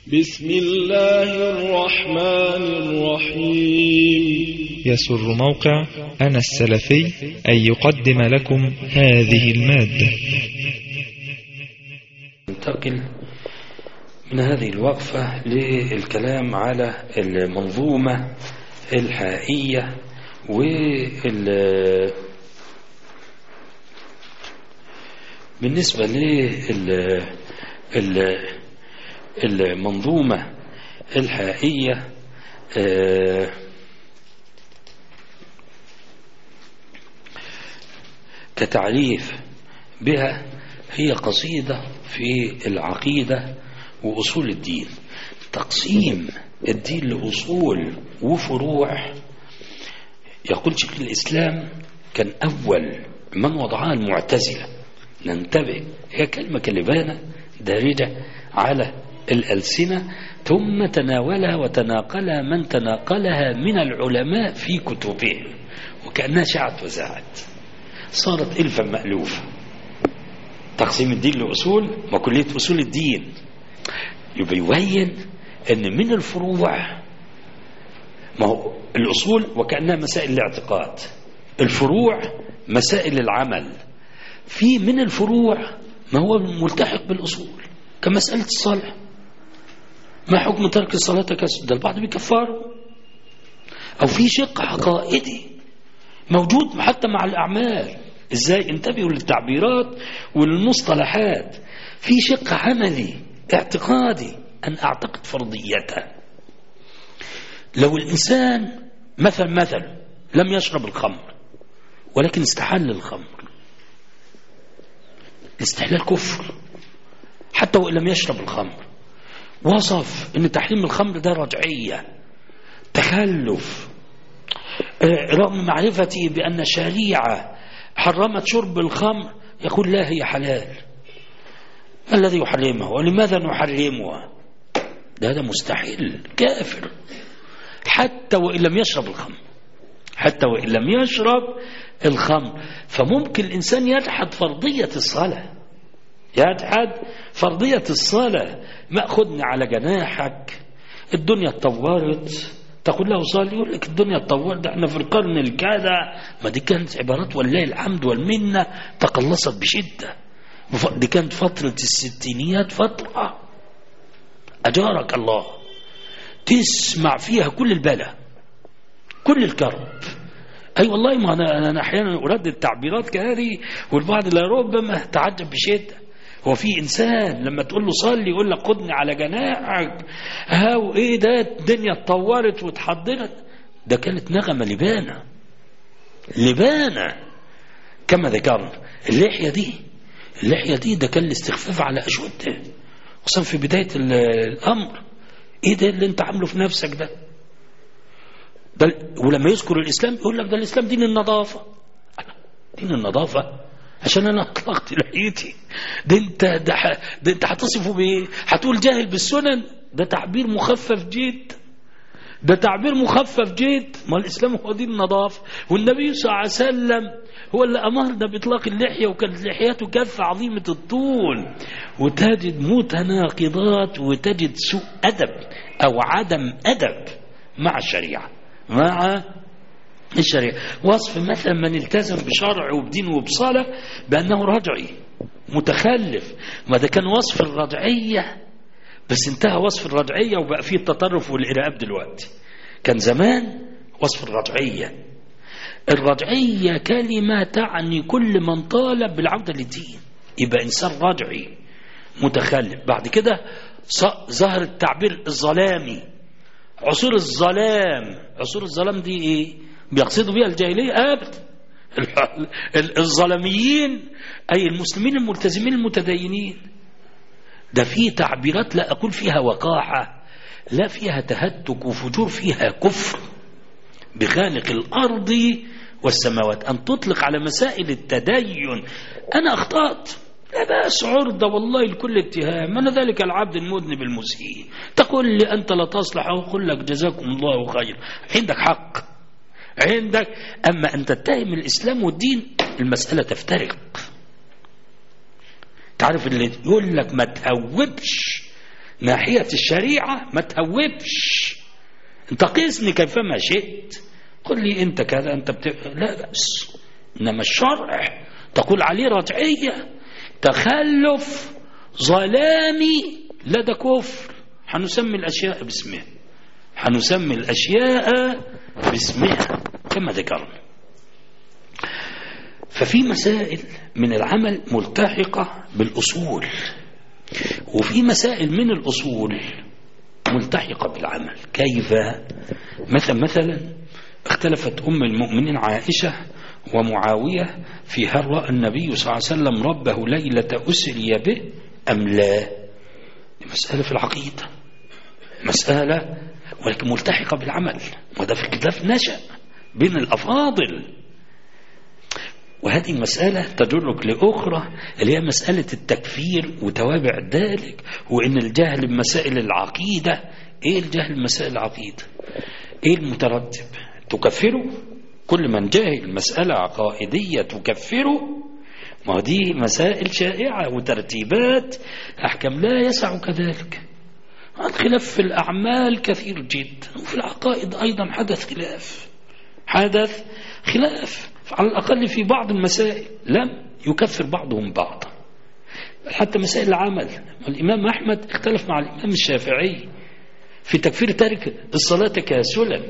بسم الله الرحمن الرحيم يسر موقع أنا السلفي أن يقدم لكم هذه المادة ننتقل من هذه الوقفة للكلام على المنظومة الحائية وال بالنسبة لل المنظومة الحائية آه، كتعريف بها هي قصيدة في العقيدة وأصول الدين تقسيم الدين لأصول وفروع يقول شيخ الإسلام كان أول من وضعها المعتزلة ننتبه هي كلمة كلمانة دارجة على الألسنة ثم تناولها وتناقلها من تناقلها من العلماء في كتبهم وكأنها شعت وزاعت صارت إلفا مألوفة تقسيم الدين لأصول ما كلية أصول الدين يبقى يبين أن من الفروع ما هو الأصول وكأنها مسائل الاعتقاد الفروع مسائل العمل في من الفروع ما هو ملتحق بالأصول كمسألة الصلاة ما حكم ترك الصلاة كسر ده البعض بيكفره أو في شق عقائدي موجود حتى مع الأعمال إزاي انتبهوا للتعبيرات وللمصطلحات في شق عملي اعتقادي أن أعتقد فرضيته لو الإنسان مثل مثل لم يشرب الخمر ولكن استحل الخمر الاستحلال كفر حتى وإن لم يشرب الخمر وصف ان تحريم الخمر ده رجعية تخلف رغم معرفتي بأن الشريعة حرمت شرب الخمر يقول لا هي حلال ما الذي يحرمها ولماذا نحرمها ده هذا مستحيل كافر حتى وإن لم يشرب الخمر حتى وإن لم يشرب الخمر فممكن الإنسان يجحد فرضية الصلاة يجحد فرضية الصلاة مأخذني على جناحك الدنيا اتطورت تقول له صلي يقول لك الدنيا اتطورت احنا في القرن الكذا ما دي كانت عبارات ولله الحمد والمنة تقلصت بشدة دي كانت فترة الستينيات فترة أجارك الله تسمع فيها كل البلاء كل الكرب أي أيوة والله ما أنا, أنا أحيانا أردد تعبيرات كهذه والبعض لا ربما تعجب بشدة هو في إنسان لما تقول له صلي يقول لك خدني على جناحك ها وإيه ده الدنيا اتطورت واتحضرت ده كانت نغمة لبانة لبانة كما ذكرنا اللحية دي اللحية دي ده كان الاستخفاف على أشده خصوصا في بداية الأمر إيه ده اللي أنت عامله في نفسك ده ده ولما يذكر الإسلام يقول لك ده الإسلام دين النظافة دين النظافة عشان انا اطلقت لحيتي ده انت ده, ده انت هتصفه بايه هتقول جاهل بالسنن ده تعبير مخفف جدا ده تعبير مخفف جدا ما الاسلام هو دين النظافه والنبي صلى الله عليه وسلم هو اللي امرنا باطلاق اللحيه وكانت لحيته كف عظيمه الطول وتجد متناقضات وتجد سوء ادب او عدم ادب مع الشريعه مع الشريعة وصف مثلا من التزم بشرع وبدين وبصلاة بأنه رجعي متخلف ما ده كان وصف الرجعية بس انتهى وصف الرجعية وبقى فيه التطرف والإرهاب دلوقتي كان زمان وصف الرجعية الرجعية كلمة تعني كل من طالب بالعودة للدين يبقى إنسان رجعي متخلف بعد كده ظهر التعبير الظلامي عصور الظلام عصور الظلام دي ايه بيقصدوا بها الجاهلية أبدا الظلميين أي المسلمين الملتزمين المتدينين ده في تعبيرات لا أقول فيها وقاحة لا فيها تهتك وفجور فيها كفر بخالق الأرض والسماوات أن تطلق على مسائل التدين أنا أخطأت لا بأس عرضة والله الكل اتهام أنا ذلك العبد المذنب المسيء تقول لي أنت لا تصلح أقول لك جزاكم الله خير عندك حق عندك أما أن تتهم الإسلام والدين المسألة تفترق تعرف اللي يقول لك ما تهودش ناحية الشريعة ما تهوبش انت قسني كيفما شئت قل لي انت كذا انت بت... لا بأس انما الشرع تقول عليه رجعية تخلف ظلامي لدى كفر حنسمي الأشياء باسمها حنسمي الأشياء باسمها كما ذكرنا ففي مسائل من العمل ملتحقة بالأصول وفي مسائل من الأصول ملتحقة بالعمل كيف مثلا مثلا اختلفت أم المؤمنين عائشة ومعاوية في هل رأى النبي صلى الله عليه وسلم ربه ليلة أسري به أم لا مسألة في العقيدة مسألة ولكن ملتحقة بالعمل وده في الكتاب نشأ بين الأفاضل وهذه المسألة تجرك لأخرى اللي هي مسألة التكفير وتوابع ذلك وإن الجهل بمسائل العقيدة إيه الجهل بمسائل العقيدة إيه المترتب تكفره كل من جاهل مسألة عقائدية تكفره ما دي مسائل شائعة وترتيبات أحكام لا يسع كذلك الخلاف في الأعمال كثير جدا وفي العقائد أيضا حدث خلاف حدث خلاف على الأقل في بعض المسائل لم يكفر بعضهم بعضا حتى مسائل العمل الإمام أحمد اختلف مع الإمام الشافعي في تكفير تارك الصلاة كاسلا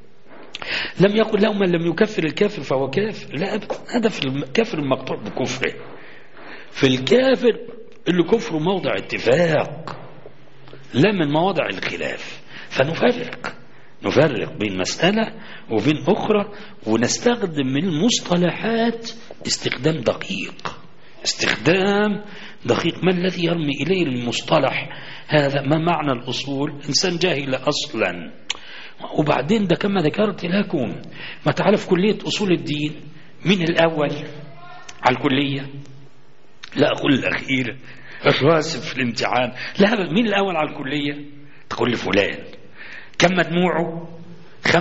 لم يقل له من لم يكفر الكافر فهو كافر لا أبدا هذا في الكافر المقطوع بكفره في الكافر اللي كفره موضع اتفاق لا من مواضع الخلاف فنفرق نفرق بين مسألة وبين أخرى ونستخدم من المصطلحات استخدام دقيق استخدام دقيق ما الذي يرمي إليه المصطلح هذا ما معنى الأصول إنسان جاهل أصلا وبعدين ده كما ذكرت لكم ما تعرف كلية أصول الدين من الأول على الكلية لا أقول الأخيرة الراسب في الامتحان لا مين الأول على الكلية تقول لي فلان كم مجموعه 95%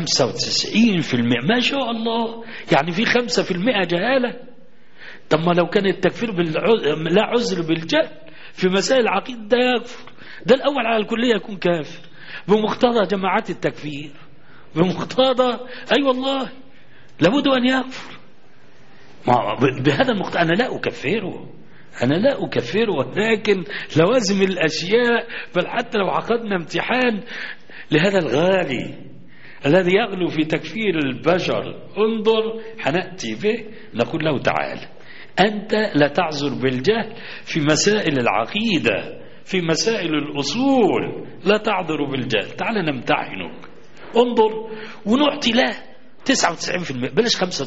ما شاء الله يعني في 5% جهالة طب ما لو كان التكفير بالعذر لا عذر بالجهل في مسائل العقيدة ده يكفر ده الأول على الكلية يكون كافر بمقتضى جماعات التكفير بمقتضى أي أيوة والله لابد أن يكفر ما بهذا المقتضى أنا لا أكفره أنا لا أكفره ولكن لوازم الأشياء بل حتى لو عقدنا امتحان لهذا الغالي الذي يغلو في تكفير البشر انظر حنأتي به نقول له تعال أنت لا تعذر بالجهل في مسائل العقيدة في مسائل الأصول لا تعذر بالجهل تعال نمتحنك انظر ونعطي له 99% بلاش 95%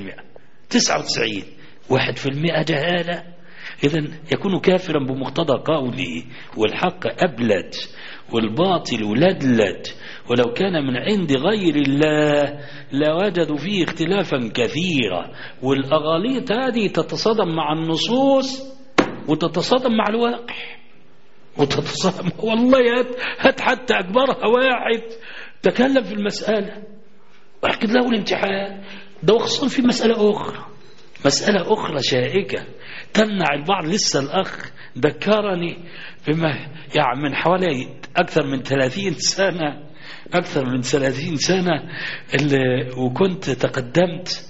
99 واحد في المئة جهالة إذا يكون كافرا بمقتضى قوله والحق أبلد والباطل لدلد ولو كان من عند غير الله لوجدوا فيه اختلافا كثيرا والأغاليط هذه تتصادم مع النصوص وتتصادم مع الواقع وتتصادم والله هات, هات حتى أكبرها واحد تكلم في المسألة واحكد له الامتحان ده وخصوصا في مسألة أخرى مسألة أخرى شائكة تمنع البعض لسه الأخ ذكرني بما يعني من حوالي أكثر من 30 سنة أكثر من 30 سنة اللي وكنت تقدمت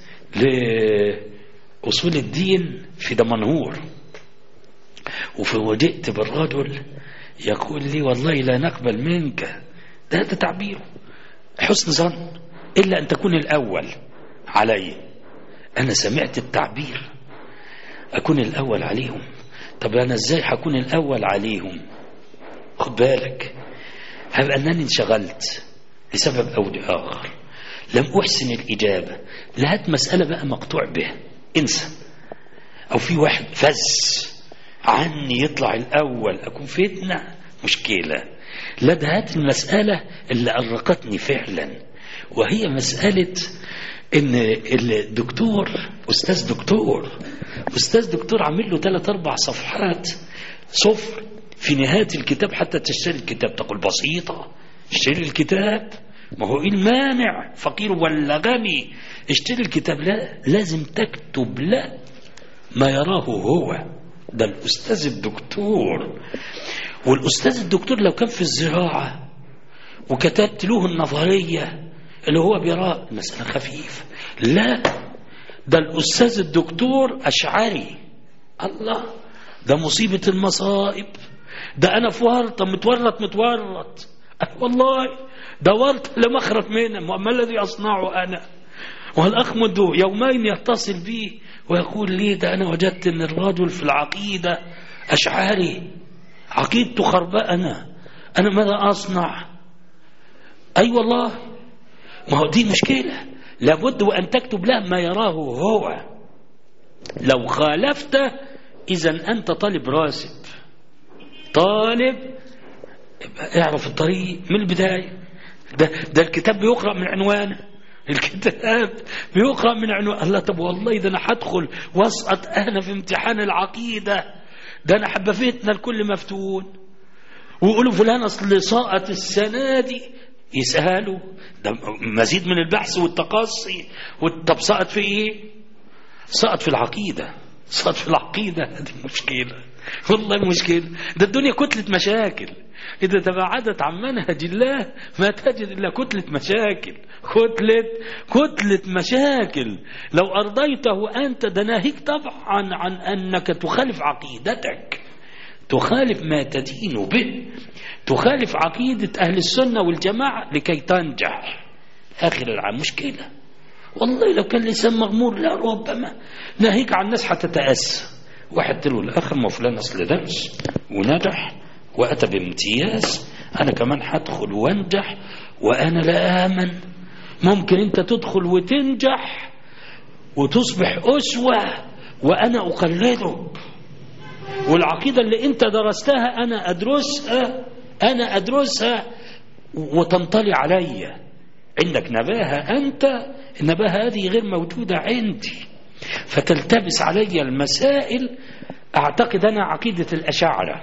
لأصول الدين في دمنهور وفوجئت بالرجل يقول لي والله لا نقبل منك ده هذا تعبيره حسن ظن إلا أن تكون الأول علي أنا سمعت التعبير أكون الأول عليهم طب أنا إزاي هكون الأول عليهم خد بالك هل أنني انشغلت لسبب أو لآخر لم أحسن الإجابة لا هات مسألة بقى مقطوع بها انسى أو في واحد فز عني يطلع الأول أكون فتنة مشكلة لا ده هات المسألة اللي أرقتني فعلا وهي مسألة ان الدكتور استاذ دكتور استاذ دكتور عامل له ثلاث اربع صفحات صفر في نهايه الكتاب حتى تشتري الكتاب تقول بسيطه اشتري الكتاب ما هو ايه المانع فقير ولا غني اشتري الكتاب لا لازم تكتب لا ما يراه هو ده الاستاذ الدكتور والأستاذ الدكتور لو كان في الزراعة وكتبت له النظرية اللي هو بيراه المسألة خفيفة لا ده الأستاذ الدكتور أشعري الله ده مصيبة المصائب ده أنا في ورطة متورط متورط والله ده ورطة لا مخرج منها ما الذي أصنعه أنا والأخ منذ يومين يتصل بي ويقول لي ده أنا وجدت أن الرجل في العقيدة أشعاري عقيدته خربانة أنا ماذا أصنع أي أيوة والله ما هو دي مشكلة لابد وأن تكتب له ما يراه هو لو خالفت إذا أنت طالب راسب طالب اعرف الطريق من البداية ده, ده الكتاب بيقرأ من عنوانه الكتاب بيقرأ من عنوان الله طب والله ده أنا هدخل واسقط أنا في امتحان العقيدة ده أنا حبة فتنة الكل مفتون ويقولوا فلان أصل سقط السنة دي يسألوا ده مزيد من البحث والتقصي طب سقط في ايه سقط في العقيدة سقط في العقيدة دي مشكلة والله مشكلة ده الدنيا كتلة مشاكل إذا تباعدت عن منهج الله ما تجد إلا كتلة مشاكل كتلة كتلة مشاكل لو أرضيته أنت ده ناهيك طبعا عن أنك تخالف عقيدتك تخالف ما تدين به تخالف عقيدة أهل السنة والجماعة لكي تنجح آخر العام مشكلة والله لو كان لسان مغمور لا ربما ناهيك عن الناس هتتأسى واحد تلو الآخر ما فلان أصل درس ونجح وأتى بامتياز أنا كمان هدخل وانجح وأنا لا آمن ممكن أنت تدخل وتنجح وتصبح أسوة وأنا أقلدك والعقيدة اللي أنت درستها أنا أدرسها أنا أدرسها وتنطلي علي عندك نباهة أنت النباهة هذه غير موجودة عندي فتلتبس علي المسائل أعتقد أنا عقيدة الأشاعرة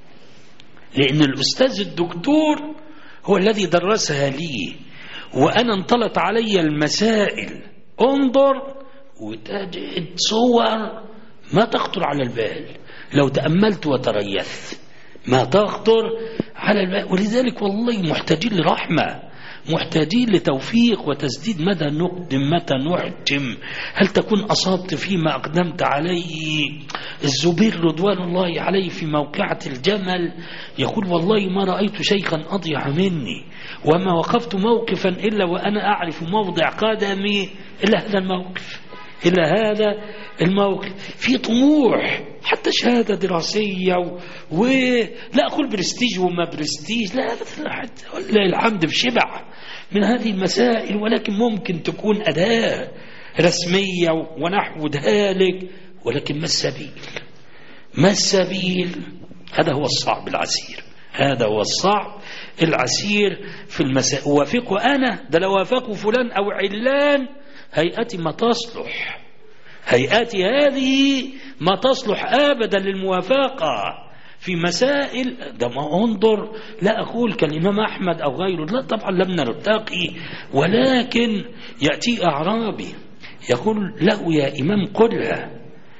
لأن الأستاذ الدكتور هو الذي درسها لي وأنا انطلت علي المسائل انظر وتجد صور ما تخطر على البال لو تأملت وتريثت ما تخطر على البال ولذلك والله محتاجين لرحمة محتاجين لتوفيق وتسديد مدى نقدم متى نحجم هل تكون أصبت فيما أقدمت عليه الزبير رضوان الله عليه في موقعة الجمل يقول والله ما رأيت شيخا أضيع مني وما وقفت موقفا إلا وأنا أعرف موضع قدمي إلا هذا الموقف إلا هذا الموقف في طموح حتى شهادة دراسية و... ولا أقول برستيج وما برستيج لا لا الحمد بشبع من هذه المسائل ولكن ممكن تكون أداة رسمية ونحو ذلك ولكن ما السبيل ما السبيل هذا هو الصعب العسير هذا هو الصعب العسير في المسائل وافقه أنا ده لو وافقه فلان أو علان هيئتي ما تصلح هيئتي هذه ما تصلح أبدا للموافقة في مسائل ده ما انظر لا أقول كالإمام أحمد أو غيره لا طبعا لم نرتقي ولكن يأتي أعرابي يقول له يا إمام قلها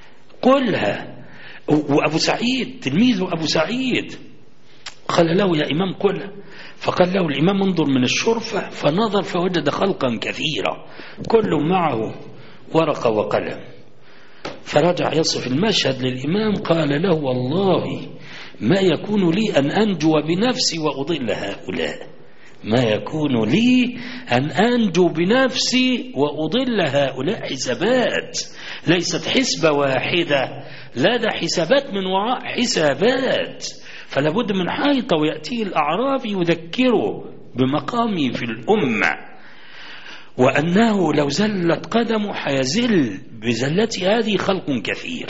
قلها وأبو سعيد تلميذه أبو سعيد قال له يا إمام قلها فقال له الإمام انظر من الشرفة فنظر فوجد خلقا كثيرا كل معه ورقة وقلم فرجع يصف المشهد للإمام قال له والله ما يكون لي أن أنجو بنفسي وأضل هؤلاء ما يكون لي أن أنجو بنفسي وأضل هؤلاء حسابات ليست حسبة واحدة لا ده حسابات من وراء حسابات فلا بد من حيطة ويأتيه الأعرابي يذكره بمقامي في الأمة وأنه لو زلت قدمه حيزل بزلته هذه خلق كثير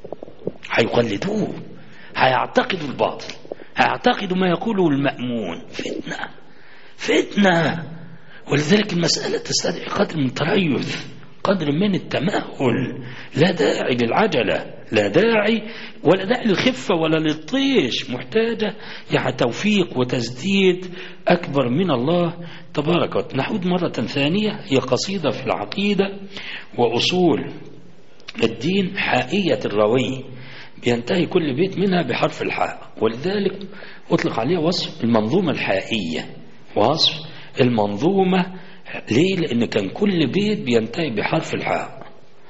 هيقلدوه هيعتقدوا الباطل هيعتقدوا ما يقوله المأمون فتنة فتنة ولذلك المسألة تستدعي قدر من تريث قدر من التمهل لا داعي للعجلة لا داعي ولا داعي للخفة ولا للطيش محتاجة يعني توفيق وتسديد أكبر من الله تبارك وتعالى نعود مرة ثانية هي قصيدة في العقيدة وأصول الدين حائية الروي بينتهي كل بيت منها بحرف الحاء ولذلك أطلق عليها وصف المنظومة الحائية وصف المنظومة ليه؟ لأن كان كل بيت بينتهي بحرف الحاء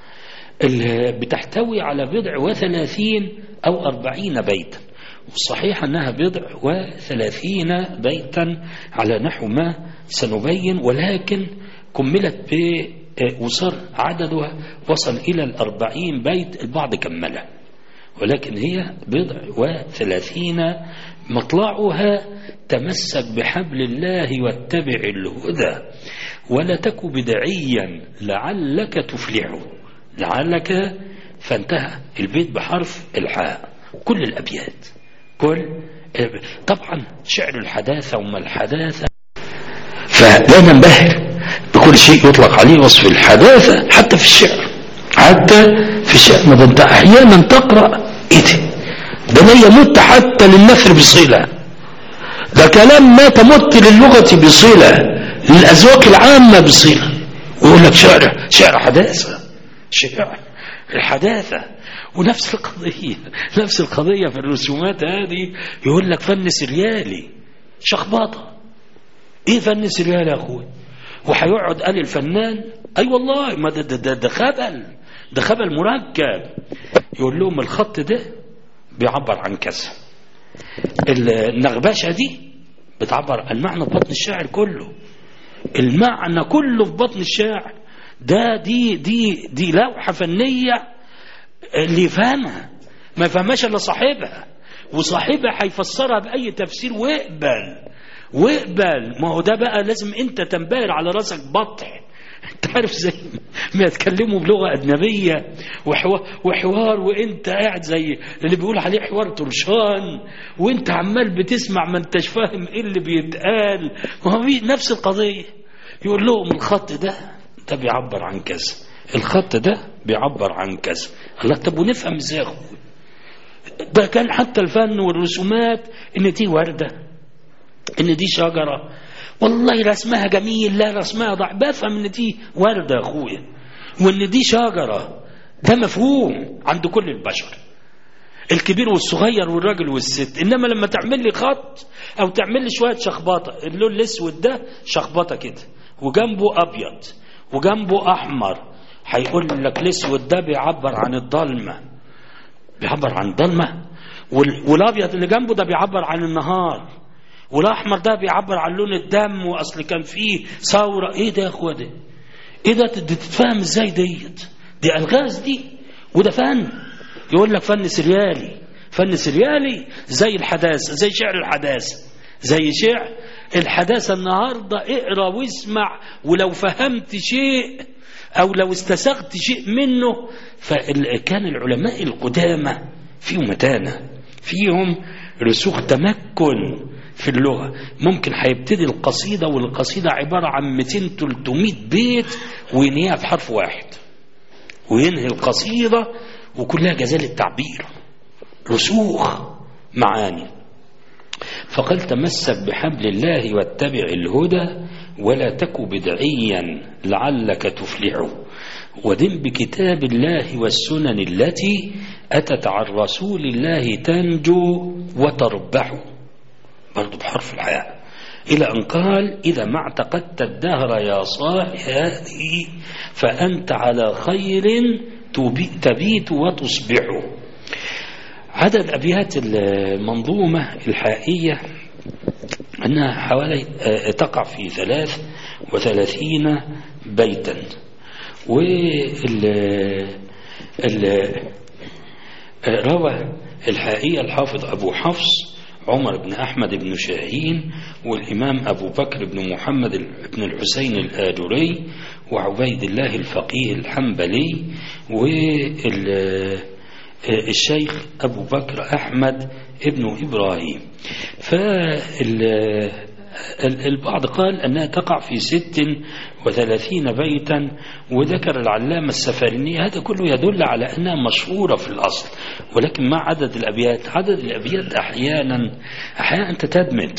بتحتوي على بضع وثلاثين أو أربعين بيتا والصحيح أنها بضع وثلاثين بيتا على نحو ما سنبين ولكن كملت ب وصار عددها وصل إلى الأربعين بيت البعض كملها ولكن هي بضع وثلاثين مطلعها تمسك بحبل الله واتبع الهدى ولا تك بدعيا لعلك تفلح لعلك فانتهى البيت بحرف الحاء كل الأبيات كل طبعا شعر الحداثة وما الحداثة فلا ننبهر بكل شيء يطلق عليه وصف الحداثة حتى في الشعر حتى في الشعر ما انت احيانا تقرأ ايه ده ده لا يمت حتى للنثر بصلة ده كلام ما تمت للغة بصلة للأذواق العامة بصلة ويقول لك شعر شعر حداثة شعر الحداثة ونفس القضية نفس القضية في الرسومات هذه يقول لك فن سريالي شخباطة ايه فن سريالي يا اخوي وهيقعد قال الفنان اي أيوة والله ما ده, ده, ده, ده خبل ده خبل مركب يقول لهم الخط ده بيعبر عن كذا النغبشة دي بتعبر المعنى في بطن الشاعر كله المعنى كله في بطن الشاعر ده دي دي دي لوحة فنية اللي يفهمها ما يفهمهاش الا صاحبها وصاحبها هيفسرها بأي تفسير ويقبل واقبل ما هو ده بقى لازم انت تنبهر على راسك بطح انت عارف زي ما يتكلموا بلغة أجنبية وحوار, وحوار وانت قاعد زي اللي بيقول عليه حوار ترشان وانت عمال بتسمع ما انتش فاهم ايه اللي بيتقال وهو نفس القضية يقول لهم الخط ده ده بيعبر عن كذا الخط ده بيعبر عن كذا الله طب ونفهم ازاي يا ده كان حتى الفن والرسومات ان دي ورده ان دي شجرة والله رسمها جميل لا رسمها ضع بفهم ان دي وردة يا اخويا وان دي شجرة ده مفهوم عند كل البشر الكبير والصغير والراجل والست انما لما تعمل لي خط او تعمل لي شوية شخبطة اللون الاسود ده شخبطة كده وجنبه ابيض وجنبه احمر هيقول لك الاسود ده بيعبر عن الضلمة بيعبر عن الضلمة والابيض اللي جنبه ده بيعبر عن النهار والاحمر ده بيعبر عن لون الدم واصل كان فيه ثوره ايه ده يا اخوه ده ايه ده تتفهم ازاي ديت دي الغاز دي وده فن يقول لك فن سريالي فن سريالي زي الحداثه زي شعر الحداثه زي شعر الحداثه النهارده اقرا واسمع ولو فهمت شيء او لو استسغت شيء منه فكان العلماء القدامى فيهم متانه فيهم رسوخ تمكن في اللغة ممكن هيبتدي القصيدة والقصيدة عبارة عن 200-300 بيت وينهيها في حرف واحد وينهي القصيدة وكلها جزال التعبير رسوخ معاني فقال تمسك بحبل الله واتبع الهدى ولا تك بدعيا لعلك تفلح ودم بكتاب الله والسنن التي أتت عن رسول الله تنجو وتربح برضو بحرف الحياء إلى أن قال إذا ما اعتقدت الدهر يا صاحي هذه فأنت على خير تبيت وتصبح عدد أبيات المنظومة الحائية أنها حوالي تقع في ثلاث وثلاثين بيتا وال روى الحائية الحافظ أبو حفص عمر بن أحمد بن شاهين والإمام أبو بكر بن محمد بن الحسين الآجري وعبيد الله الفقيه الحنبلي والشيخ أبو بكر أحمد ابن إبراهيم فالبعض قال أنها تقع في ست وثلاثين بيتا وذكر العلامة السفاريني هذا كله يدل على أنها مشهورة في الأصل ولكن مع عدد الأبيات عدد الأبيات أحيانا أحيانا أنت تدمج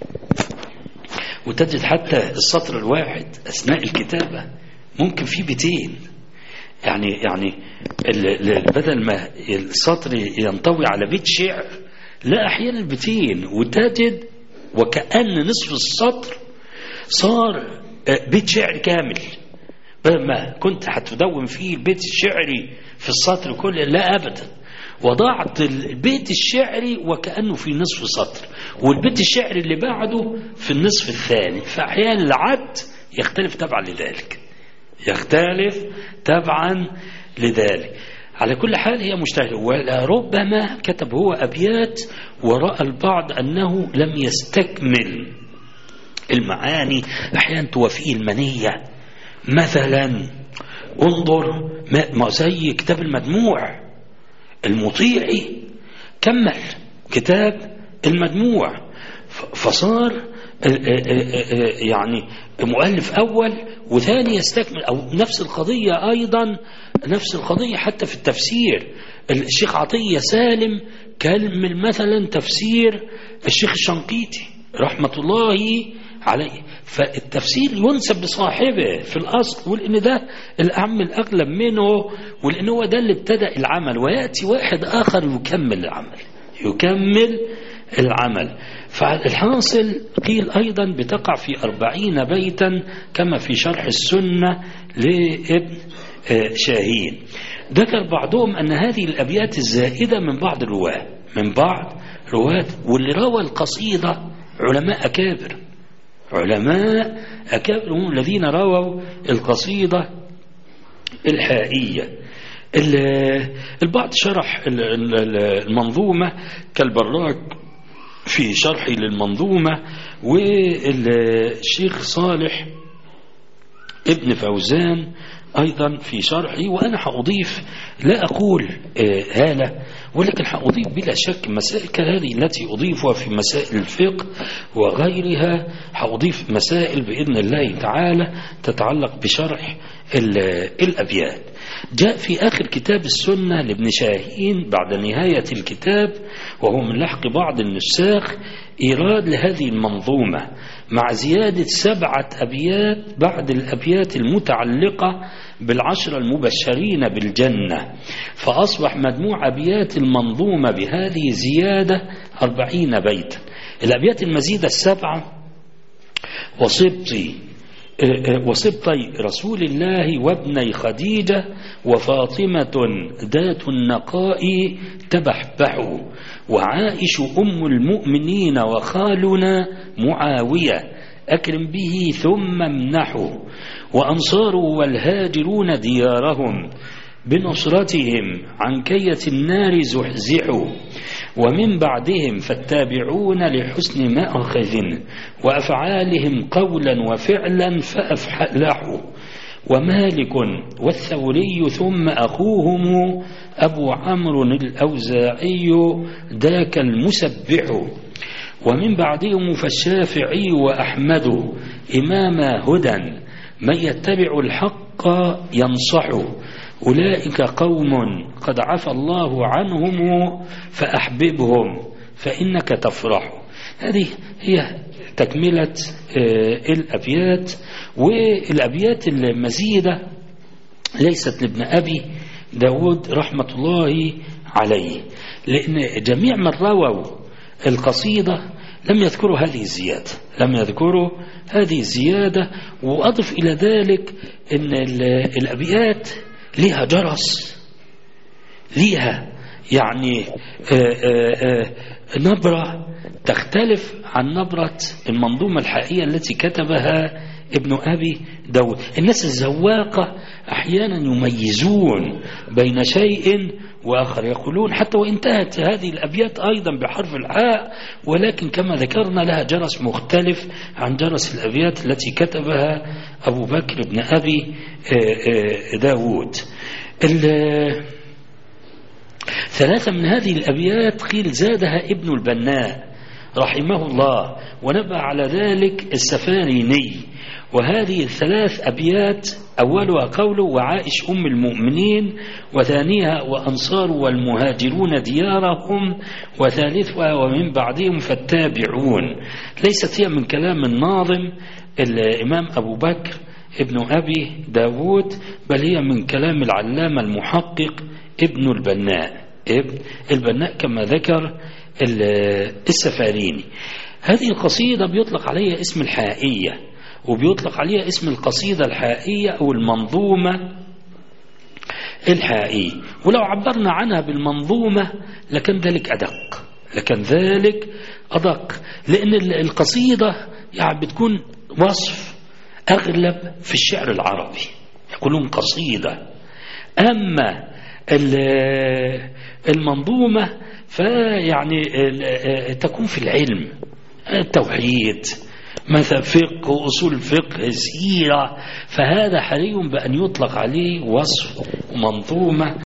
وتجد حتى السطر الواحد أثناء الكتابة ممكن في بيتين يعني يعني ال- ال- بدل ما السطر ينطوي على بيت شعر لا أحيانا البيتين وتجد وكأن نصف السطر صار آه، بيت شعر كامل بدل ما كنت هتدون فيه البيت الشعري في السطر كله لا أبدا وضعت البيت الشعري وكأنه في نصف سطر والبيت الشعري اللي بعده في النصف الثاني فأحيانا العد يختلف تبعا لذلك يختلف تبعا لذلك على كل حال هي مجتهدة ولربما كتب هو أبيات ورأى البعض أنه لم يستكمل المعاني أحيانا توافيه المنية مثلا انظر ما ما زي كتاب المجموع المطيعي كمل كتاب المجموع ف- فصار آه، آه، آه، آه، يعني مؤلف أول وثاني يستكمل أو نفس القضية أيضا نفس القضية حتى في التفسير الشيخ عطية سالم كمل مثلا تفسير الشيخ الشنقيطي رحمة الله عليه فالتفسير ينسب لصاحبه في الأصل ولأن ده الأعم الأغلب منه ولأن هو ده اللي ابتدأ العمل ويأتي واحد آخر يكمل العمل يكمل العمل فالحاصل قيل أيضا بتقع في أربعين بيتا كما في شرح السنة لابن آه، شاهين ذكر بعضهم أن هذه الأبيات الزائدة من بعض الرواة من بعض رواة واللي روى القصيدة علماء أكابر علماء أكابر هم الذين رووا القصيدة الحائية ال- البعض شرح ال- ال- المنظومة كالبراك في شرحي للمنظومة والشيخ صالح ابن فوزان أيضا في شرحي وأنا هأضيف لا أقول آه، هالة ولكن هأضيف بلا شك مسائل كهذه التي أضيفها في مسائل الفقه وغيرها هأضيف مسائل بإذن الله تعالى تتعلق بشرح ال- الأبيات جاء في آخر كتاب السنة لابن شاهين بعد نهاية الكتاب وهو من لحق بعض النساخ إيراد لهذه المنظومة مع زيادة سبعة أبيات بعد الأبيات المتعلقة بالعشرة المبشرين بالجنة فأصبح مجموع أبيات المنظومة بهذه زيادة أربعين بيتا الأبيات المزيدة السبعة وصبطي وصبطي رسول الله وابني خديجة وفاطمة ذات النقاء تبحبح وعائش أم المؤمنين وخالنا معاوية أكرم به ثم امنحه وأنصار والهاجرون ديارهم بنصرتهم عن كية النار زحزحوا ومن بعدهم فالتابعون لحسن مأخذ وأفعالهم قولا وفعلا فأفلحوا ومالك والثوري ثم أخوهم أبو عمرو الأوزاعي ذاك المسبح ومن بعدهم فالشافعي وأحمد إمام هدى من يتبع الحق ينصح أولئك قوم قد عفى الله عنهم فأحببهم فإنك تفرح هذه هي تكملة آه، الأبيات والأبيات المزيدة ليست لابن أبي داود رحمة الله عليه لأن جميع من رووا القصيدة لم يذكروا هذه الزيادة لم يذكروا هذه الزيادة وأضف إلى ذلك أن ال- الأبيات لها جرس ليها يعني آه، آه، آه، نبرة تختلف عن نبرة المنظومة الحقيقية التي كتبها ابن أبي داود الناس الزواقة أحيانا يميزون بين شيء وآخر يقولون حتى وانتهت هذه الأبيات أيضا بحرف الحاء ولكن كما ذكرنا لها جرس مختلف عن جرس الأبيات التي كتبها أبو بكر بن أبي آه، آه، داود ال- ثلاثة من هذه الأبيات قيل زادها ابن البناء رحمه الله ونبه على ذلك السفاريني وهذه الثلاث أبيات أولها قوله وعائش أم المؤمنين وثانيها وأنصار والمهاجرون ديارهم وثالثها ومن بعدهم فالتابعون ليست هي من كلام الناظم الإمام أبو بكر ابن أبي داود بل هي من كلام العلامة المحقق ابن البناء ابن البناء كما ذكر السفاريني هذه القصيدة بيطلق عليها اسم الحائية وبيطلق عليها اسم القصيدة الحائية أو المنظومة الحائية ولو عبرنا عنها بالمنظومة لكن ذلك أدق لكن ذلك أدق لأن القصيدة يعني بتكون وصف أغلب في الشعر العربي يقولون قصيدة أما المنظومة فيعني تكون في العلم التوحيد مثلا فقه وأصول الفقه سيرة فهذا حري بأن يطلق عليه وصف منظومة